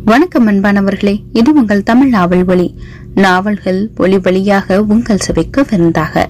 வணக்கம் அன்பானவர்களே இது உங்கள் தமிழ் நாவல் ஒளி நாவல்கள் ஒளி வழியாக உங்கள் செவிக்கு விருந்தாக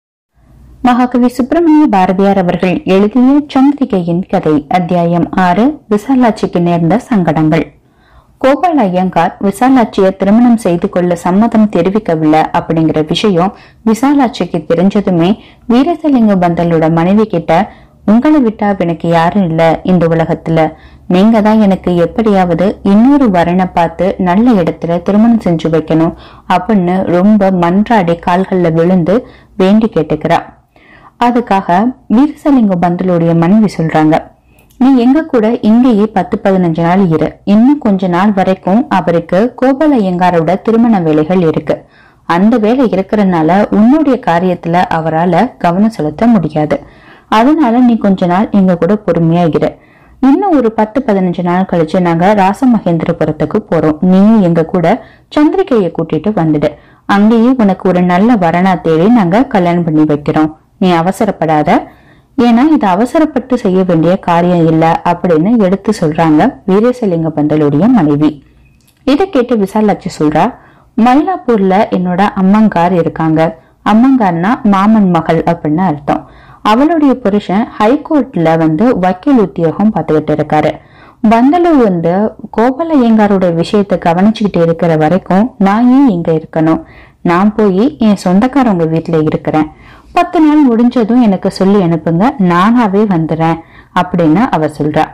மகாகவி சுப்பிரமணிய பாரதியார் அவர்கள் எழுதிய சந்திரிகையின் கதை அத்தியாயம் ஆறு விசாலாட்சிக்கு நேர்ந்த சங்கடங்கள் கோபால் ஐயங்கார் விசாலாட்சியை திருமணம் செய்து கொள்ள சம்மதம் தெரிவிக்கவில்லை அப்படிங்கிற விஷயம் விசாலாட்சிக்கு தெரிஞ்சதுமே வீரசலிங்க பந்தலோட மனைவி கிட்ட உங்களை விட்டா எனக்கு யாரும் இல்ல இந்த உலகத்துல நீங்க தான் எனக்கு எப்படியாவது இன்னொரு வரனை பார்த்து நல்ல இடத்துல திருமணம் செஞ்சு வைக்கணும் அப்படின்னு ரொம்ப மன்றாடி கால்கள்ல விழுந்து வேண்டி கேட்டுக்கிறா அதுக்காக வீரசலிங்க பந்தலுடைய மனைவி சொல்றாங்க நீ எங்க கூட இங்கேயே பத்து பதினஞ்சு நாள் இரு இன்னும் கொஞ்ச நாள் வரைக்கும் அவருக்கு கோபால ஐயங்காரோட திருமண வேலைகள் இருக்கு அந்த வேலை இருக்கிறதுனால உன்னுடைய காரியத்துல அவரால கவனம் செலுத்த முடியாது அதனால நீ கொஞ்ச நாள் எங்க கூட பொறுமையா இரு இன்னும் ஒரு பத்து பதினஞ்சு நாள் கழிச்சு நாங்க ராசமகேந்திரபுரத்துக்கு போறோம் நீயும் எங்க கூட சந்திரிகையை கூட்டிட்டு வந்துடு அங்கேயே உனக்கு ஒரு நல்ல வரனா தேடி நாங்க கல்யாணம் பண்ணி வைக்கிறோம் நீ அவசரப்படாத ஏன்னா இது அவசரப்பட்டு செய்ய வேண்டிய காரியம் இல்ல அப்படின்னு எடுத்து சொல்றாங்க வீரேசலிங்க பந்தலுடைய மனைவி இதை கேட்டு விசாலாட்சி சொல்றா மயிலாப்பூர்ல என்னோட அம்மங்கார் இருக்காங்க அம்மங்கார்னா மாமன் மகள் அப்படின்னு அர்த்தம் அவளுடைய புருஷன் ஹைகோர்ட்ல வந்து வக்கீல் உத்தியோகம் பார்த்துக்கிட்டு இருக்காரு பந்தலு வந்து கோபால ஐயங்காரோட விஷயத்தை கவனிச்சுக்கிட்டு இருக்கிற வரைக்கும் நான் ஏன் இங்க இருக்கணும் நான் போய் என் சொந்தக்காரவங்க வீட்டுல இருக்கிறேன் பத்து நாள் முடிஞ்சதும் எனக்கு சொல்லி அனுப்புங்க நானாவே வந்துடுறேன் அப்படின்னு அவ சொல்றா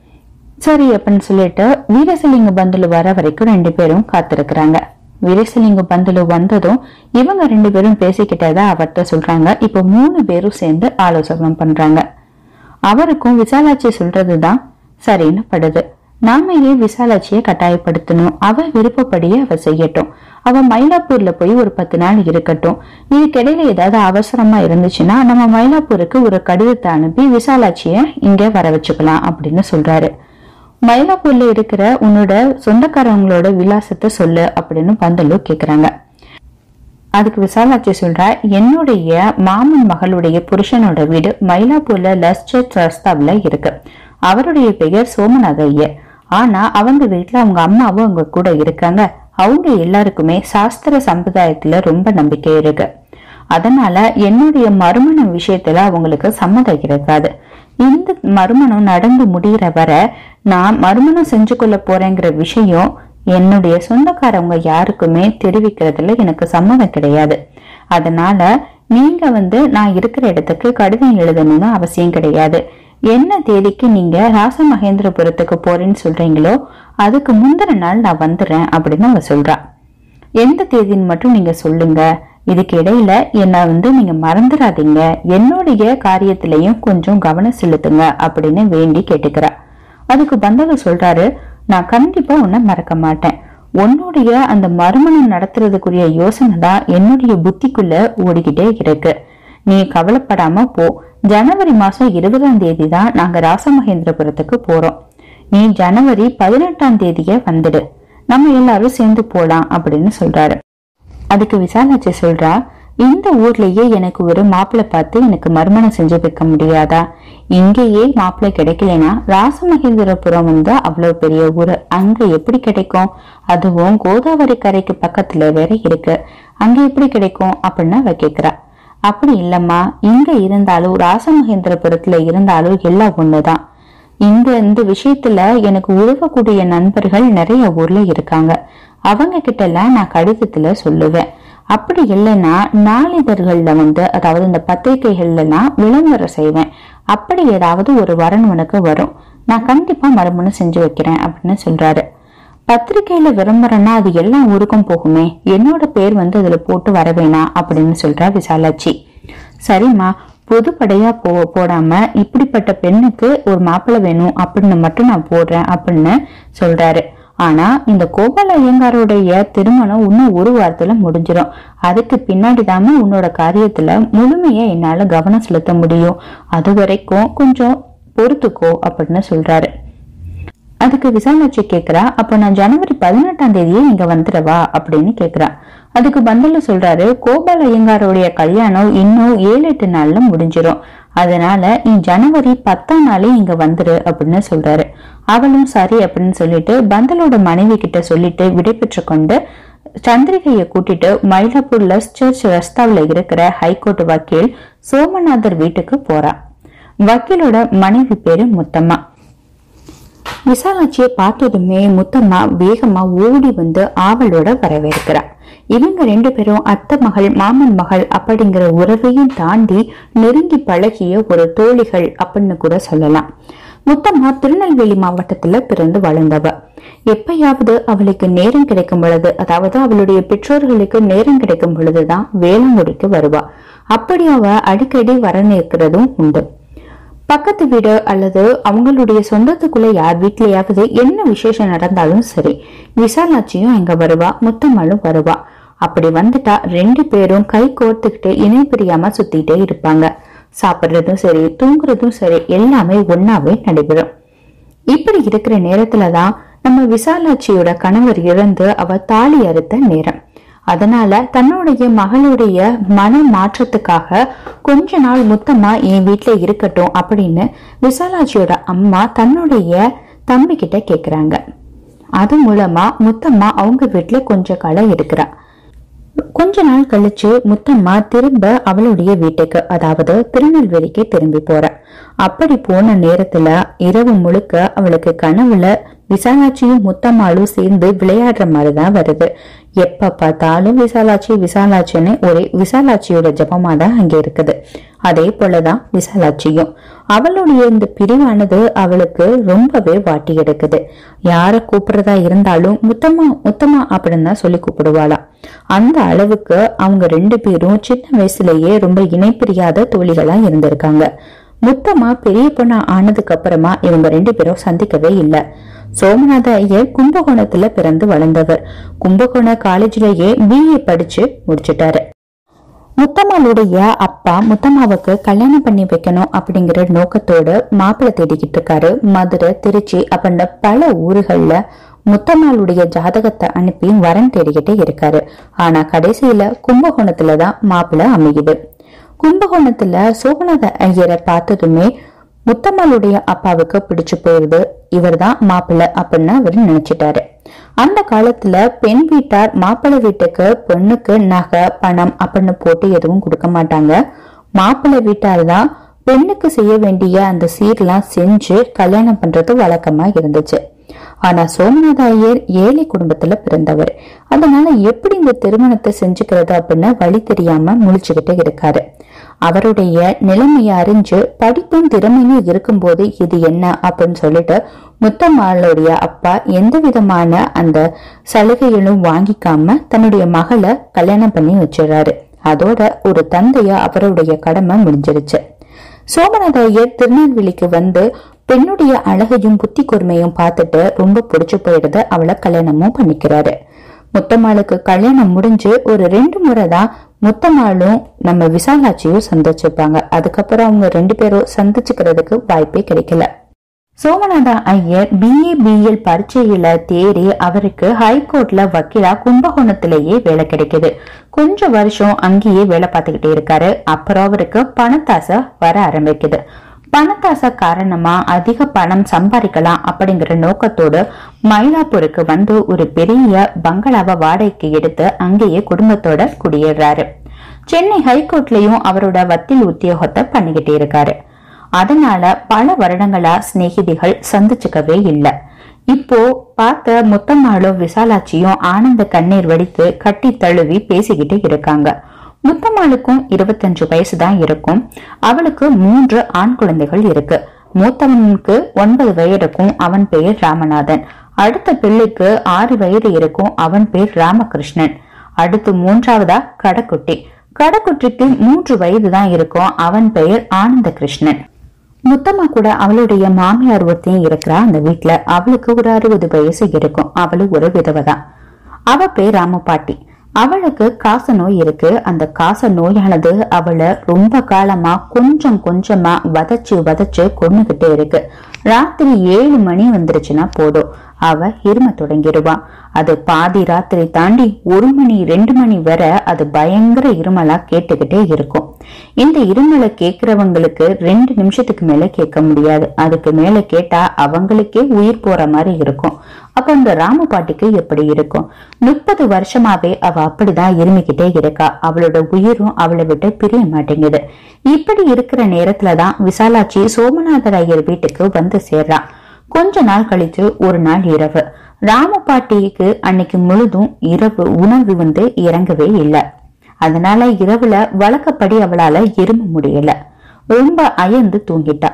சரி அப்படின்னு சொல்லிட்டு வீரசலிங்க பந்துலு வர வரைக்கும் ரெண்டு பேரும் காத்திருக்கிறாங்க வீரசலிங்க பந்துலு வந்ததும் இவங்க ரெண்டு பேரும் பேசிக்கிட்டதா அவர்கிட்ட சொல்றாங்க இப்ப மூணு பேரும் சேர்ந்து ஆலோசனை பண்றாங்க அவருக்கும் விசாலாட்சி சொல்றதுதான் சரின்னு படுது நாம ஏன் விசாலாட்சியை கட்டாயப்படுத்தணும் அவ விருப்பப்படியே அவ செய்யட்டும் அவ மயிலாப்பூர்ல போய் ஒரு பத்து நாள் இருக்கட்டும் இதுக்கிடையில ஏதாவது அவசரமா இருந்துச்சுன்னா நம்ம மயிலாப்பூருக்கு ஒரு கடிதத்தை அனுப்பி விசாலாட்சிய இங்க வர வச்சுக்கலாம் அப்படின்னு சொல்றாரு மயிலாப்பூர்ல இருக்கிற உன்னோட சொந்தக்காரங்களோட விலாசத்தை சொல்லு அப்படின்னு பந்தலு கேக்குறாங்க அதுக்கு விசாலாட்சி சொல்றா என்னுடைய மாமன் மகளுடைய புருஷனோட வீடு மயிலாப்பூர்ல லஸ்டர் ரஸ்தாவ்ல இருக்கு அவருடைய பெயர் சோமநாத ஐயர் ஆனா அவங்க வீட்டுல அவங்க அம்மாவும் அவங்க கூட இருக்காங்க அவங்க எல்லாருக்குமே சாஸ்திர சம்பிரதாயத்துல ரொம்ப நம்பிக்கை இருக்கு அதனால என்னுடைய மறுமணம் விஷயத்துல அவங்களுக்கு சம்மதம் இருக்காது இந்த மறுமணம் நடந்து முடிகிற வர நான் மறுமணம் செஞ்சு கொள்ள போறேங்கிற விஷயம் என்னுடைய சொந்தக்காரவங்க யாருக்குமே தெரிவிக்கிறதுல எனக்கு சம்மதம் கிடையாது அதனால நீங்க வந்து நான் இருக்கிற இடத்துக்கு கடிதம் எழுதணும்னு அவசியம் கிடையாது என்ன தேதிக்கு நீங்க ராசமகேந்திரபுரத்துக்கு போறேன்னு சொல்றீங்களோ அதுக்கு முந்தின நாள் நான் வந்துடுறேன் அப்படின்னு அவ சொல்றா எந்த தேதின்னு மட்டும் நீங்க சொல்லுங்க இதுக்கு இடையில என்ன வந்து நீங்க மறந்துடாதீங்க என்னுடைய காரியத்திலையும் கொஞ்சம் கவனம் செலுத்துங்க அப்படின்னு வேண்டி கேட்டுக்கிறா அதுக்கு பந்தல சொல்றாரு நான் கண்டிப்பா உன்னை மறக்க மாட்டேன் உன்னுடைய அந்த மறுமணம் நடத்துறதுக்குரிய யோசனை தான் என்னுடைய புத்திக்குள்ள ஓடிக்கிட்டே இருக்கு நீ கவலைப்படாம போ ஜனவரி மாசம் இருபதாம் தேதி தான் நாங்க ராசமகேந்திரபுரத்துக்கு போறோம் நீ ஜனவரி பதினெட்டாம் தேதியே வந்துடு நம்ம எல்லாரும் சேர்ந்து போலாம் அப்படின்னு சொல்றாரு அதுக்கு விசாலாட்சி சொல்றா இந்த ஊர்லயே எனக்கு ஒரு மாப்பிள்ளை பார்த்து எனக்கு மறுமணம் செஞ்சு வைக்க முடியாதா இங்கேயே மாப்பிள்ளை கிடைக்கலனா ராசமகேந்திரபுரம் வந்து அவ்வளவு பெரிய ஊரு அங்க எப்படி கிடைக்கும் அதுவும் கோதாவரி கரைக்கு பக்கத்துல வேற இருக்கு அங்க எப்படி கிடைக்கும் அப்படின்னு அவ கேக்குறா அப்படி இல்லம்மா இங்க இருந்தாலும் ராசமகேந்திரபுரத்துல இருந்தாலும் எல்லாம் ஒண்ணுதான் இந்த இந்த விஷயத்துல எனக்கு உதவக்கூடிய நண்பர்கள் நிறைய ஊர்ல இருக்காங்க அவங்க கிட்ட எல்லாம் நான் கடிதத்துல சொல்லுவேன் அப்படி இல்லைன்னா நாளிதழ்கள்ல வந்து அதாவது இந்த பத்திரிகைகள்ல நான் விளம்பரம் செய்வேன் அப்படி ஏதாவது ஒரு வரன் உனக்கு வரும் நான் கண்டிப்பா மறுமணம் செஞ்சு வைக்கிறேன் அப்படின்னு சொல்றாரு பத்திரிகையில விளம்பரம்னா அது எல்லா ஊருக்கும் போகுமே என்னோட பேர் வந்து அதுல போட்டு வர வேணாம் அப்படின்னு சொல்றா விசாலாட்சி சரிம்மா பொதுப்படையா போ போடாம இப்படிப்பட்ட பெண்ணுக்கு ஒரு மாப்பிள்ளை வேணும் அப்படின்னு மட்டும் நான் போடுறேன் அப்படின்னு சொல்றாரு ஆனா இந்த கோபால ஐயங்காரோடைய திருமணம் இன்னும் ஒரு வாரத்துல முடிஞ்சிடும் அதுக்கு பின்னாடி தாம உன்னோட காரியத்துல முழுமையா என்னால கவனம் செலுத்த முடியும் அது வரைக்கும் கொஞ்சம் பொறுத்துக்கோ அப்படின்னு சொல்றாரு அதுக்கு விசாலாட்சி கேக்குறா அப்ப நான் ஜனவரி பதினெட்டாம் தேதியே இங்க வந்துடவா அப்படின்னு கேக்குறா அதுக்கு பந்தல சொல்றாரு கோபால் ஐயங்காரோடைய கல்யாணம் இன்னும் ஏழு எட்டு நாள்ல முடிஞ்சிரும் அதனால நீ ஜனவரி பத்தாம் நாளே இங்க வந்துரு அப்படின்னு சொல்றாரு அவளும் சரி அப்படின்னு சொல்லிட்டு பந்தலோட மனைவி கிட்ட சொல்லிட்டு விடைபெற்று கொண்டு சந்திரிகையை கூட்டிட்டு மயிலாப்பூர்ல சர்ச் ரஸ்தாவில் இருக்கிற ஹைகோர்ட் வக்கீல் சோமநாதர் வீட்டுக்கு போறா வக்கீலோட மனைவி பேரு முத்தம்மா விசாலாட்சியை பார்த்ததுமே முத்தம்மா வேகமா ஓடி வந்து ஆவலோட வரவேற்கிறா இவங்க ரெண்டு பேரும் அத்தை மகள் மாமன் மகள் அப்படிங்கிற உறவையும் தாண்டி நெருங்கி பழகிய ஒரு தோழிகள் அப்படின்னு கூட சொல்லலாம் முத்தம்மா திருநெல்வேலி மாவட்டத்துல பிறந்து வளர்ந்தவ எப்பயாவது அவளுக்கு நேரம் கிடைக்கும் பொழுது அதாவது அவளுடைய பெற்றோர்களுக்கு நேரம் கிடைக்கும் பொழுதுதான் வேளாங்குடிக்கு வருவா அப்படி அவ அடிக்கடி வர நிற்கிறதும் உண்டு பக்கத்து வீடு அல்லது அவங்களுடைய சொந்தத்துக்குள்ள யார் வீட்லயாவது என்ன விசேஷம் நடந்தாலும் சரி விசாலாட்சியும் அங்க வருவா முத்தம்மாளும் வருவா அப்படி வந்துட்டா ரெண்டு பேரும் கை கோர்த்துக்கிட்டு இணை பிரியாம சுத்திட்டே இருப்பாங்க சாப்பிடுறதும் சரி தூங்குறதும் சரி எல்லாமே ஒன்னாவே நடைபெறும் இப்படி இருக்கிற நேரத்துலதான் நம்ம விசாலாட்சியோட கணவர் இறந்து அவ தாலி அறுத்த நேரம் அதனால தன்னுடைய மகளுடைய மன மாற்றத்துக்காக கொஞ்ச நாள் முத்தம்மா என் வீட்டுல இருக்கட்டும் அப்படின்னு விசாலாட்சியோட அம்மா தன்னுடைய தம்பி கிட்ட கேக்குறாங்க அது மூலமா முத்தம்மா அவங்க வீட்டுல கொஞ்ச காலம் இருக்கிறா கொஞ்ச நாள் கழிச்சு முத்தம்மா திரும்ப அவளுடைய வீட்டுக்கு அதாவது திருநெல்வேலிக்கு திரும்பி போறா அப்படி போன நேரத்துல இரவு முழுக்க அவளுக்கு கனவுல விசாலாட்சியும் முத்தம்மாளும் சேர்ந்து விளையாடுற மாதிரிதான் வருது எப்ப பார்த்தாலும் விசாலாட்சி விசாலாட்சின்னு ஒரே விசாலாட்சியோட ஜபமா தான் அங்க இருக்குது அதே போலதான் விசாலாட்சியும் அவளுடைய இந்த பிரிவானது அவளுக்கு ரொம்பவே வாட்டி எடுக்குது யார கூப்பிடுறதா இருந்தாலும் முத்தம்மா முத்தம்மா அப்படின்னு தான் சொல்லி கூப்பிடுவாளாம் அந்த அளவுக்கு அவங்க ரெண்டு பேரும் சின்ன வயசுலயே ரொம்ப இணைப்பிரியாத தோழிகளா இருந்திருக்காங்க முத்தம்மா பெரிய பொண்ணா ஆனதுக்கு அப்புறமா இவங்க ரெண்டு பேரும் சந்திக்கவே இல்லை சோமநாத ஐயர் கும்பகோணத்துல பிறந்து வளர்ந்தவர் கும்பகோண காலேஜ்லயே பிஏ படிச்சு முடிச்சிட்டாரு முத்தம்மாளுடைய அப்பா முத்தம்மாவுக்கு கல்யாணம் பண்ணி வைக்கணும் அப்படிங்கிற நோக்கத்தோடு மாப்பிள்ளை தேடிக்கிட்டு இருக்காரு மதுரை திருச்சி அப்படின்னு பல ஊர்கள்ல முத்தம்மாளுடைய ஜாதகத்தை அனுப்பி வரன் தேடிக்கிட்டே இருக்காரு ஆனா கடைசியில கும்பகோணத்துல தான் மாப்பிள்ளை அமையுது கும்பகோணத்துல சோமநாத ஐயரை பார்த்ததுமே முத்தம்மாளுடைய அப்பாவுக்கு பிடிச்சு போயிருது இவர்தான் மாப்பிள்ளை அப்படின்னு அவர் நினைச்சிட்டாரு அந்த காலத்துல பெண் வீட்டார் மாப்பிள்ளை வீட்டுக்கு பெண்ணுக்கு நகை பணம் அப்படின்னு போட்டு எதுவும் கொடுக்க மாட்டாங்க மாப்பிள்ளை வீட்டார் தான் பெண்ணுக்கு செய்ய வேண்டிய அந்த சீர்லாம் செஞ்சு கல்யாணம் பண்றது வழக்கமா இருந்துச்சு ஆனா சோமநாத ஐயர் ஏழை குடும்பத்துல பிறந்தவர் அதனால எப்படி இந்த திருமணத்தை செஞ்சுக்கிறது அப்படின்னு வழி தெரியாம முழிச்சுக்கிட்டு இருக்காரு அவருடைய நிலைமையை அறிஞ்சு படிப்பும் திறமையும் இருக்கும்போது இது என்ன அப்படின்னு சொல்லிட்டு முத்தம்மாளுடைய அப்பா எந்த விதமான அந்த சலுகைகளும் வாங்கிக்காம தன்னுடைய மகளை கல்யாணம் பண்ணி வச்சிடறாரு அதோட ஒரு தந்தையா அவருடைய கடமை முடிஞ்சிருச்சு சோமநாத ஐயர் திருநெல்வேலிக்கு வந்து பெண்ணுடைய அழகையும் புத்தி கூர்மையும் பார்த்துட்டு ரொம்ப பிடிச்சு போயிடுது அவளை கல்யாணமும் பண்ணிக்கிறாரு முத்தம்மாளுக்கு கல்யாணம் முடிஞ்சு ஒரு ரெண்டு முறை தான் முத்தம்மாளும் நம்ம விசாலாட்சியும் சந்திச்சிருப்பாங்க அதுக்கப்புறம் அவங்க ரெண்டு பேரும் சந்திச்சுக்கிறதுக்கு வாய்ப்பே கிடைக்கல சோமநாத ஐயர் பிஏ பிஎல் பரீட்சையில தேறி அவருக்கு ஹைகோர்ட்ல வக்கீலா கும்பகோணத்திலேயே வேலை கிடைக்குது கொஞ்ச வருஷம் அங்கேயே வேலை பார்த்துக்கிட்டே இருக்காரு அப்புறம் அவருக்கு பணத்தாசை வர ஆரம்பிக்குது பணத்தாசை காரணமா அதிக பணம் சம்பாதிக்கலாம் அப்படிங்கிற நோக்கத்தோடு மயிலாப்பூருக்கு வந்து ஒரு பெரிய பங்களாவை வாடகைக்கு எடுத்து அங்கேயே குடும்பத்தோட குடியேறாரு சென்னை ஹைகோர்ட்லயும் அவரோட வக்கீல் உத்தியோகத்தை பண்ணிக்கிட்டே இருக்காரு அதனால பல வருடங்களா சிநேகிதிகள் சந்திச்சுக்கவே இல்லை இப்போ பார்த்த முத்தம்மாளும் விசாலாட்சியும் ஆனந்த கண்ணீர் வடித்து கட்டி தழுவி பேசிக்கிட்டு இருக்காங்க முத்தம்மாளுக்கும் இருபத்தஞ்சு வயசு தான் இருக்கும் அவளுக்கு மூன்று ஆண் குழந்தைகள் இருக்கு மூத்தவனுக்கு ஒன்பது வயதுக்கும் அவன் பெயர் ராமநாதன் அடுத்த பிள்ளைக்கு ஆறு வயது இருக்கும் அவன் பேர் ராமகிருஷ்ணன் அடுத்து மூன்றாவதா கடக்குட்டி கடக்குட்டிக்கு மூன்று வயது தான் இருக்கும் அவன் பெயர் ஆனந்த கிருஷ்ணன் முத்தம்மா கூட அவளுடைய மாமியார் ஒருத்தையும் இருக்கிறா அந்த வீட்டுல அவளுக்கு ஒரு அறுபது வயசு இருக்கும் அவளு ஒரு விதவை தான் அவ பேர் ராமபாட்டி அவளுக்கு காச நோய் இருக்கு அந்த காச நோயானது அவளை ரொம்ப காலமா கொஞ்சம் கொஞ்சமா வதச்சு வதச்சு கொண்டுகிட்டே இருக்கு ராத்திரி ஏழு மணி வந்துருச்சுன்னா போதும் அவ இரும தொடங்கிடுவான் அது பாதி ராத்திரி தாண்டி ஒரு மணி ரெண்டு மணி வரை அது பயங்கர இருமலா கேட்டுக்கிட்டே இருக்கும் இந்த இருமலை கேட்கிறவங்களுக்கு ரெண்டு நிமிஷத்துக்கு மேல கேட்க முடியாது அதுக்கு மேல கேட்டா அவங்களுக்கே உயிர் போற மாதிரி இருக்கும் அப்ப இந்த ராம பாட்டிக்கு எப்படி இருக்கும் முப்பது வருஷமாவே அவ அப்படிதான் இருமிக்கிட்டே இருக்கா அவளோட உயிரும் அவளை விட்டு பிரிய மாட்டேங்குது இப்படி இருக்கிற நேரத்துலதான் விசாலாட்சி சோமநாதர் ஐயர் வீட்டுக்கு வந்து சேர்றான் கொஞ்ச நாள் கழிச்சு ஒரு நாள் இரவு ராம பாட்டிக்கு அன்னைக்கு முழுதும் இரவு உணவு வந்து இறங்கவே இல்லை அதனால இரவுல வழக்கப்படி அவளால இரும முடியல ரொம்ப அயர்ந்து தூங்கிட்டா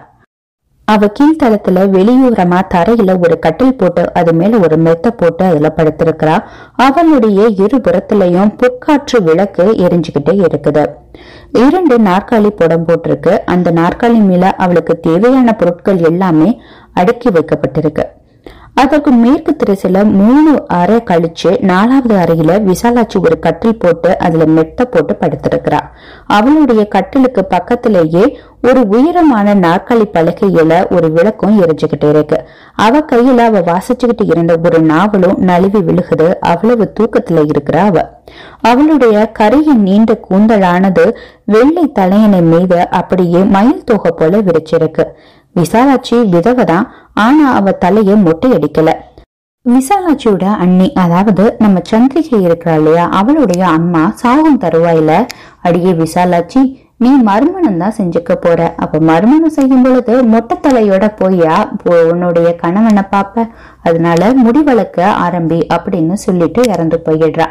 அவ கீழ்த்தளத்துல வெளியோரமா தரையில ஒரு கட்டில் போட்டு அது மேல ஒரு மெத்த போட்டு அதுல படுத்திருக்கிறா அவளுடைய இருபுறத்திலையும் பொற்காற்று விளக்கு எரிஞ்சுக்கிட்டே இருக்குது இரண்டு நாற்காலி புடம் போட்டிருக்கு அந்த நாற்காலி மேல அவளுக்கு தேவையான பொருட்கள் எல்லாமே அடுக்கி வைக்கப்பட்டிருக்கு அதற்கு மேற்கு திரைசில மூணு அறை கழிச்சு நாலாவது அறையில விசாலாட்சி ஒரு கட்டில் போட்டு அதுல மெத்த போட்டு படுத்திருக்கிறா அவளுடைய கட்டிலுக்கு பக்கத்திலேயே ஒரு உயரமான நாற்காலி பலகையில ஒரு விளக்கும் எரிஞ்சுக்கிட்டு இருக்கு அவ கையில அவ வாசிச்சுக்கிட்டு இருந்த ஒரு நாவலும் நழுவி விழுகுது அவ்வளவு தூக்கத்துல இருக்கிறா அவ அவளுடைய கரையின் நீண்ட கூந்தலானது வெள்ளை தலையணை மீது அப்படியே மயில் தொகை போல விரிச்சிருக்கு விசாலாட்சி விதவதான் ஆனா அவ தலைய மொட்டை அடிக்கல விசாலாட்சியோட அண்ணி அதாவது நம்ம சந்திரிகை இருக்கிறா இல்லையா அவளுடைய அம்மா சாகும் தருவாயில அடியே விசாலாட்சி நீ மறுமணம் தான் செஞ்சுக்க போற அப்ப மறுமணம் செய்யும் பொழுது மொட்டை தலையோட போயா போ- உன்னுடைய கணவனை பாப்ப அதனால முடிவளக்க ஆரம்பி அப்படின்னு சொல்லிட்டு இறந்து போயிடுறா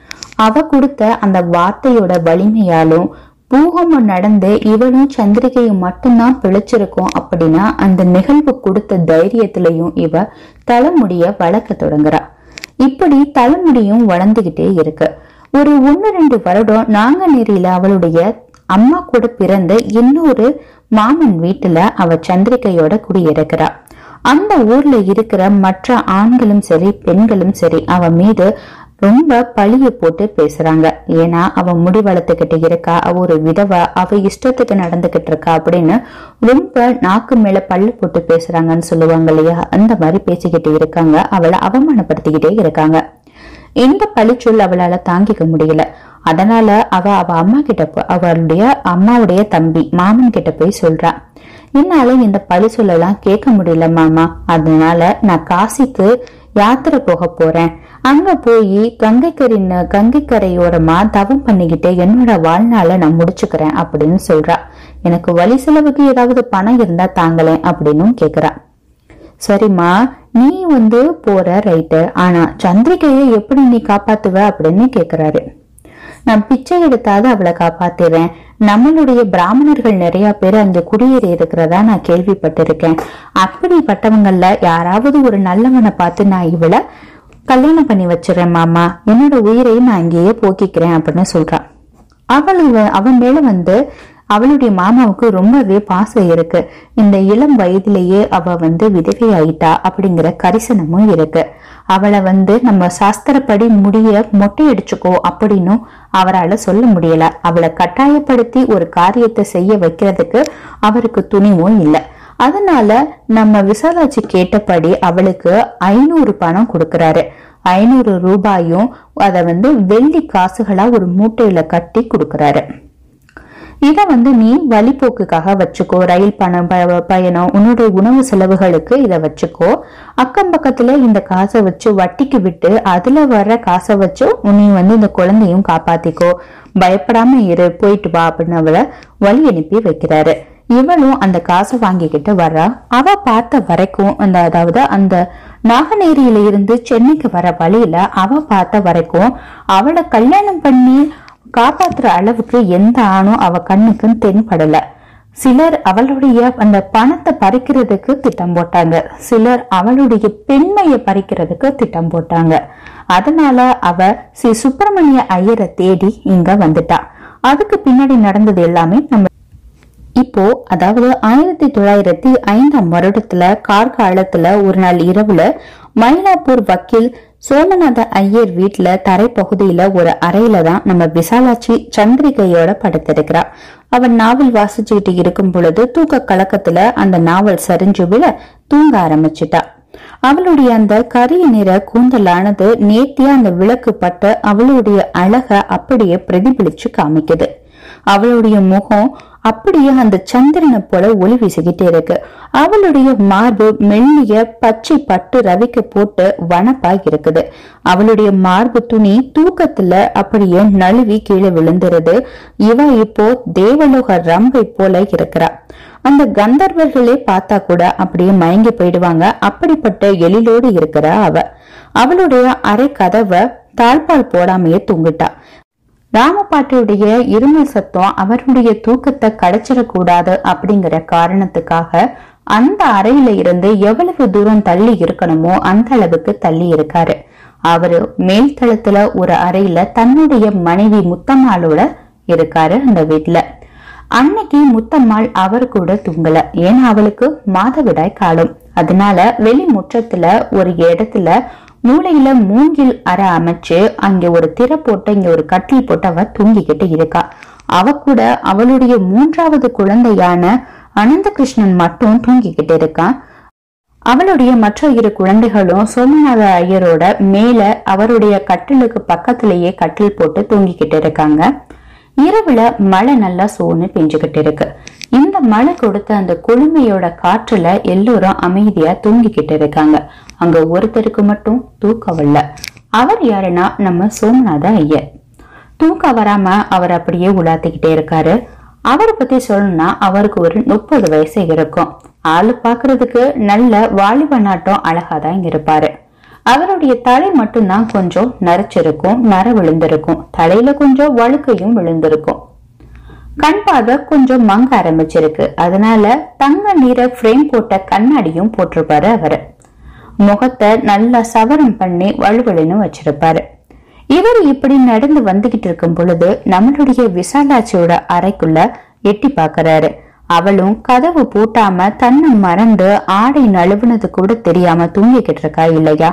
அவ கொடுத்த அந்த வார்த்தையோட வலிமையாலும் பூகம்பம் நடந்து இவளும் சந்திரிகையும் மட்டும்தான் பிழைச்சிருக்கோம் அப்படின்னா அந்த நிகழ்வு கொடுத்த தைரியத்திலையும் இவ தலைமுடிய வளர்க்க தொடங்குறா இப்படி தலைமுடியும் வளர்ந்துகிட்டே இருக்கு ஒரு ஒன்னு ரெண்டு வருடம் நாங்கநேரியில அவளுடைய அம்மா கூட பிறந்த இன்னொரு மாமன் வீட்டுல அவ சந்திரிகையோட குடியிருக்கிறா அந்த ஊர்ல இருக்கிற மற்ற ஆண்களும் சரி பெண்களும் சரி அவ மீது ரொம்ப பழிய போட்டு பேசுறாங்க ஏன்னா அவ முடி வளர்த்துக்கிட்டு இருக்கா அவ ஒரு விதவா அவ இஷ்டத்துக்கு நடந்துகிட்டு இருக்கா அப்படின்னு ரொம்ப நாக்கு மேல பல்லு போட்டு பேசுறாங்கன்னு சொல்லுவாங்க இல்லையா அந்த மாதிரி பேசிக்கிட்டு இருக்காங்க அவளை அவமானப்படுத்திக்கிட்டே இருக்காங்க இந்த பழிச்சொல் அவளால தாங்கிக்க முடியல அதனால அவ அவ அம்மா கிட்ட போ- அவளுடைய அம்மாவுடைய தம்பி மாமன் கிட்ட போய் சொல்றா என்னால இந்த பழி சொல்லலாம் கேட்க முடியல மாமா அதனால நான் காசிக்கு யாத்திரை போக போறேன் அங்க போய் கங்கைக்கரை கங்கைக்கரையோரமா தவம் பண்ணிக்கிட்டு என்னோட வாழ்நாளை நான் முடிச்சுக்கிறேன் அப்படின்னு சொல்றா எனக்கு வழி செலவுக்கு ஏதாவது பணம் இருந்தா தாங்களேன் அப்படின்னும் கேக்குறா சரிம்மா நீ வந்து போற ரைட்டு ஆனா சந்திரிகையை எப்படி நீ காப்பாத்துவ அப்படின்னு கேக்குறாரு நான் பிச்சை எடுத்தாவது அவளை காப்பாத்திடுறேன் நம்மளுடைய பிராமணர்கள் நிறைய பேர் அங்க குடியேறி இருக்கிறதா நான் கேள்விப்பட்டிருக்கேன் அப்படிப்பட்டவங்கள்ல யாராவது ஒரு நல்லவனை பார்த்து நான் இவளை கல்யாணம் பண்ணி வச்சிடறேன் மாமா என்னோட உயிரையும் நான் இங்கேயே போக்கிக்கிறேன் அப்படின்னு சொல்றான் அவள் இவ- அவன் மேல வந்து அவளுடைய மாமாவுக்கு ரொம்பவே பாசம் இருக்கு இந்த இளம் வயதிலேயே அவ வந்து விதவை ஆயிட்டா அப்படிங்கிற கரிசனமும் இருக்கு அவளை வந்து நம்ம சாஸ்திரப்படி முடிய மொட்டை அடிச்சுக்கோ அப்படின்னும் அவரால சொல்ல முடியல அவளை கட்டாயப்படுத்தி ஒரு காரியத்தை செய்ய வைக்கிறதுக்கு அவருக்கு துணிவும் இல்லை அதனால நம்ம விசாலாட்சி கேட்டபடி அவளுக்கு ஐநூறு பணம் கொடுக்கறாரு ஐநூறு ரூபாயும் அதை வந்து வெள்ளி காசுகளா ஒரு மூட்டையில கட்டி கொடுக்கறாரு இத வந்து நீ வழிபோக்குக்காக வச்சுக்கோ ரயில் பணம் ப- பயணம் உன்னுடைய உணவு செலவுகளுக்கு இத வச்சுக்கோ அக்கம் பக்கத்துல இந்த காசை வச்சு வட்டிக்கு விட்டு அதுல வர்ற காசை வச்சு நீ வந்து இந்த குழந்தையும் காப்பாத்திக்கோ பயப்படாம இரு போயிட்டு வா அப்படின்னு அவளை வழி அனுப்பி வைக்கிறாரு இவளும் அந்த காசை வாங்கிக்கிட்டு வர்றா அவ பார்த்த வரைக்கும் அந்த அதாவது அந்த நாகநேரியில இருந்து சென்னைக்கு வர வழியில அவ பார்த்த வரைக்கும் அவளை கல்யாணம் பண்ணி காப்பாத்துற அளவுக்கு எந்த ஆணும் அவ கண்ணுக்கு தென்படல சிலர் அவளுடைய அந்த பணத்தை பறிக்கிறதுக்கு திட்டம் போட்டாங்க சிலர் அவளுடைய பெண்மையை பறிக்கிறதுக்கு திட்டம் போட்டாங்க அதனால அவ ஸ்ரீ சுப்பிரமணிய ஐயரை தேடி இங்க வந்துட்டா அதுக்கு பின்னாடி நடந்தது எல்லாமே நம்ம இப்போ அதாவது ஆயிரத்தி தொள்ளாயிரத்தி ஐந்தாம் வருடத்துல கார்காலத்துல ஒரு நாள் இரவுல மயிலாப்பூர் வக்கீல் சோமநாத ஐயர் வீட்டுல தரைப்பகுதியில ஒரு அறையில தான் நம்ம விசாலாட்சி சந்திரிகையோட படுத்திருக்கிறா அவன் நாவல் வாசிச்சுக்கிட்டு இருக்கும் பொழுது தூக்க கலக்கத்துல அந்த நாவல் சரிஞ்சு விழ தூங்க ஆரம்பிச்சிட்டா அவளுடைய அந்த கரிய நிற கூந்தலானது நேர்த்தியா அந்த விளக்கு பட்டு அவளுடைய அழக அப்படியே பிரதிபலிச்சு காமிக்குது அவளுடைய முகம் அப்படியே அந்த சந்திரனை போல ஒளி வீசிக்கிட்டே இருக்கு அவளுடைய மார்பு மெல்லிய பச்சை பட்டு ரவிக்கு போட்டு வனப்பா இருக்குது அவளுடைய மார்பு துணி தூக்கத்துல அப்படியே நழுவி கீழே விழுந்துருது இவ இப்போ தேவலோக ரம்பை போல இருக்கிறா அந்த கந்தர்வர்களே பார்த்தா கூட அப்படியே மயங்கி போயிடுவாங்க அப்படிப்பட்ட எழிலோடு இருக்கிறா அவ அவளுடைய அரை கதவை தாழ்பால் போடாமையே தூங்கிட்டா ராமபாட்டியுடைய இருமல் சத்தம் அவருடைய தூக்கத்தை கடைச்சிடக்கூடாது அப்படிங்கிற காரணத்துக்காக அந்த அறையில இருந்து எவ்வளவு தூரம் தள்ளி இருக்கணுமோ அந்த அளவுக்கு தள்ளி இருக்காரு அவரு மேல் தளத்துல ஒரு அறையில தன்னுடைய மனைவி முத்தம்மாளோட இருக்காரு அந்த வீட்டுல அன்னைக்கு முத்தம்மாள் அவர் கூட தூங்கல ஏன்னா அவளுக்கு மாதவிடாய் காலம் அதனால வெளி முற்றத்துல ஒரு இடத்துல மூளையில மூங்கில் அறை அமைச்சு அங்க ஒரு திரை போட்டு இங்க ஒரு கட்டில் போட்டு அவ தூங்கிக்கிட்டு இருக்கா அவ கூட அவளுடைய மூன்றாவது குழந்தையான அனந்த கிருஷ்ணன் மட்டும் தூங்கிக்கிட்டு இருக்கான் அவளுடைய மற்ற இரு குழந்தைகளும் சோமநாத ஐயரோட மேல அவருடைய கட்டிலுக்கு பக்கத்திலேயே கட்டில் போட்டு தூங்கிக்கிட்டு இருக்காங்க இரவுல மழை நல்லா சோன்னு பெஞ்சுக்கிட்டு இருக்கு இந்த மழை கொடுத்த அந்த குளுமையோட காற்றுல எல்லோரும் அமைதியா தூங்கிக்கிட்டு இருக்காங்க அங்க ஒருத்தருக்கு மட்டும் தூக்கம் வரல அவர் யாருன்னா நம்ம சோமநாத ஐயர் தூக்கம் வராம அவர் அப்படியே உலாத்திக்கிட்டே இருக்காரு அவரை பத்தி சொல்லணும்னா அவருக்கு ஒரு முப்பது வயசு இருக்கும் ஆளு பாக்குறதுக்கு நல்ல வாலிப நாட்டம் அழகாதான் இருப்பாரு அவருடைய தலை மட்டும்தான் கொஞ்சம் நரைச்சிருக்கும் நர விழுந்திருக்கும் தலையில கொஞ்சம் வழுக்கையும் விழுந்திருக்கும் கண் பார்வை கொஞ்சம் மங்க ஆரம்பிச்சிருக்கு அதனால தங்க நீரை ஃப்ரேம் போட்ட கண்ணாடியும் போட்டிருப்பாரு அவரு முகத்தை நல்லா சவரம் பண்ணி வலுவலுன்னு வச்சிருப்பாரு இவர் இப்படி நடந்து வந்துகிட்டு இருக்கும் பொழுது நம்மளுடைய விசாலாட்சியோட அறைக்குள்ள எட்டி பாக்குறாரு அவளும் கதவு பூட்டாம தன்னை மறந்து ஆடை நழுவுனது கூட தெரியாம தூங்கிக்கிட்டு இருக்கா இல்லையா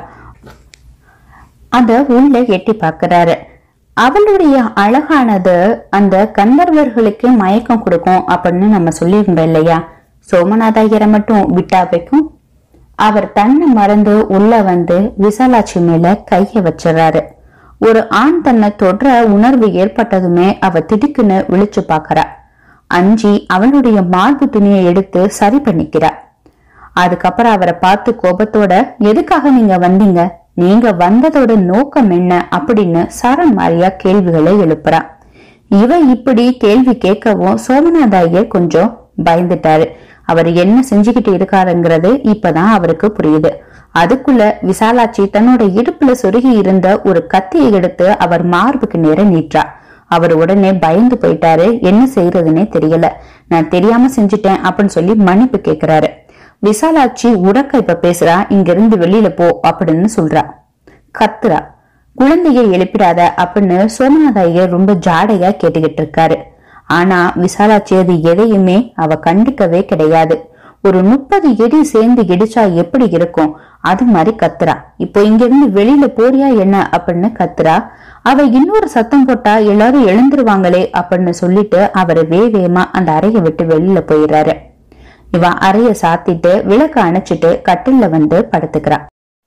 அத உள்ள எட்டி பாக்குறாரு அவளுடைய அழகானது அந்த கந்தர்வர்களுக்கு மயக்கம் கொடுக்கும் அப்படின்னு நம்ம சொல்லியிருந்தோம் இல்லையா சோமநாத ஐயரை மட்டும் விட்டா வைக்கும் அவர் தன்னை மறந்து உள்ள வந்து விசாலாட்சி மேல கைய வச்சிடறாரு ஒரு ஆண் தன்னை தொடுற உணர்வு ஏற்பட்டதுமே அவ திடுக்குன்னு விழிச்சு பாக்குறா அஞ்சி அவளுடைய மார்பு துணியை எடுத்து சரி பண்ணிக்கிறா அதுக்கப்புறம் அவரை பார்த்து கோபத்தோட எதுக்காக நீங்க வந்தீங்க நீங்க வந்ததோட நோக்கம் என்ன அப்படின்னு சரண் மாரியா கேள்விகளை எழுப்புறா இவ இப்படி கேள்வி கேட்கவும் சோமநாத ஐயர் கொஞ்சம் பயந்துட்டாரு அவர் என்ன செஞ்சுக்கிட்டு இருக்காருங்கிறது இப்பதான் அவருக்கு புரியுது அதுக்குள்ள விசாலாட்சி தன்னோட இடுப்புல சொருகி இருந்த ஒரு கத்தியை எடுத்து அவர் மார்புக்கு நேர நீட்டா அவர் உடனே பயந்து போயிட்டாரு என்ன செய்யறதுன்னே தெரியல நான் தெரியாம செஞ்சுட்டேன் அப்படின்னு சொல்லி மன்னிப்பு கேக்குறாரு விசாலாட்சி உடக்க இப்ப பேசுறா இங்க இருந்து வெளியில போ அப்படின்னு சொல்றா கத்துறா குழந்தைய எழுப்பிடாத அப்படின்னு சோமநாத ஐயர் ரொம்ப ஜாடையா கேட்டுக்கிட்டு இருக்காரு ஆனா விசாலாட்சி அது எதையுமே அவ கண்டிக்கவே கிடையாது ஒரு முப்பது இடி சேர்ந்து இடிச்சா எப்படி இருக்கும் அது மாதிரி கத்துறா இப்போ இங்க இருந்து வெளியில போறியா என்ன அப்படின்னு கத்துறா அவ இன்னொரு சத்தம் போட்டா எல்லாரும் எழுந்துருவாங்களே அப்படின்னு சொல்லிட்டு அவரை வேவேமா அந்த அறையை விட்டு வெளியில போயிடுறாரு இவன் அறைய சாத்திட்டு விளக்க அணைச்சிட்டு கட்டில்ல வந்து படுத்துக்கிறா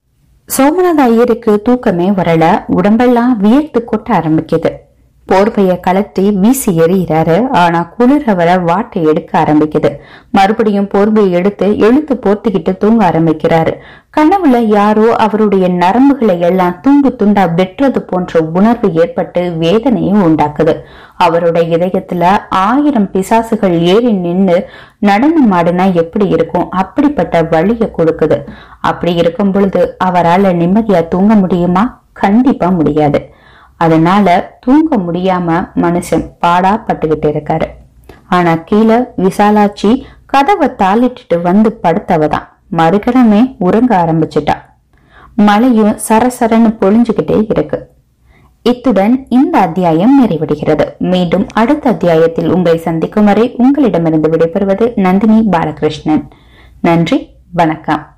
சோமநாத ஐயருக்கு தூக்கமே வரல உடம்பெல்லாம் வியர்த்து கொட்ட ஆரம்பிக்குது போர்வைய கலட்டி வீசி எறிகிறாரு ஆனா குளிர வர வாட்டை எடுக்க ஆரம்பிக்குது மறுபடியும் போர்வையை எடுத்து இழுத்து போர்த்திக்கிட்டு தூங்க ஆரம்பிக்கிறாரு கனவுல யாரோ அவருடைய நரம்புகளை எல்லாம் துண்டு துண்டா வெட்டுறது போன்ற உணர்வு ஏற்பட்டு வேதனையை உண்டாக்குது அவருடைய இதயத்துல ஆயிரம் பிசாசுகள் ஏறி நின்னு நடனம் ஆடினா எப்படி இருக்கும் அப்படிப்பட்ட வழிய கொடுக்குது அப்படி இருக்கும் பொழுது அவரால நிம்மதியா தூங்க முடியுமா கண்டிப்பா முடியாது அதனால தூங்க முடியாம மனுஷன் பாடா பட்டுக்கிட்டு இருக்காரு ஆனா கீழே விசாலாட்சி கதவை தாளிட்டுட்டு வந்து படுத்தவதான் மறுகணமே உறங்க ஆரம்பிச்சிட்டா மழையும் சரசரன்னு பொழிஞ்சுக்கிட்டே இருக்கு இத்துடன் இந்த அத்தியாயம் நிறைவடைகிறது மீண்டும் அடுத்த அத்தியாயத்தில் உங்களை சந்திக்கும் வரை உங்களிடமிருந்து விடைபெறுவது நந்தினி பாலகிருஷ்ணன் நன்றி வணக்கம்